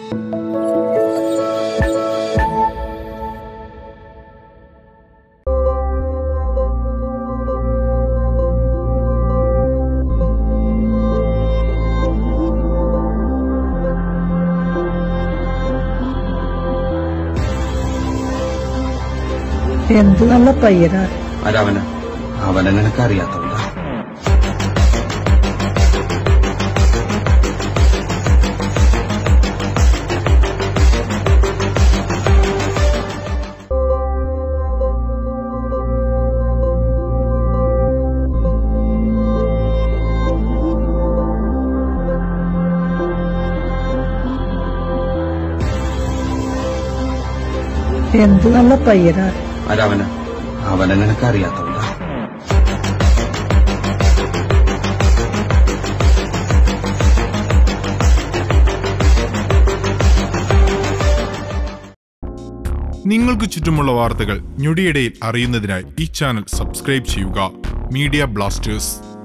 എന്ത് നല്ല പയ്യനാ ആരവന അവനെ നിനക്ക് അറിയാത്തോണ്ടാ എന്ത് നല്ല പയ്യനാ ആരവന അവനെ നിനക്ക് അറിയാത്തോണ്ടാ നിങ്ങൾക്ക് ചുറ്റുമുള്ള വാർത്തകൾ ഞൊടിയിടയിൽ അറിയുന്നതിനായി ഈ ചാനൽ സബ്സ്ക്രൈബ് ചെയ്യുക മീഡിയ ബ്ലാസ്റ്റേഴ്സ്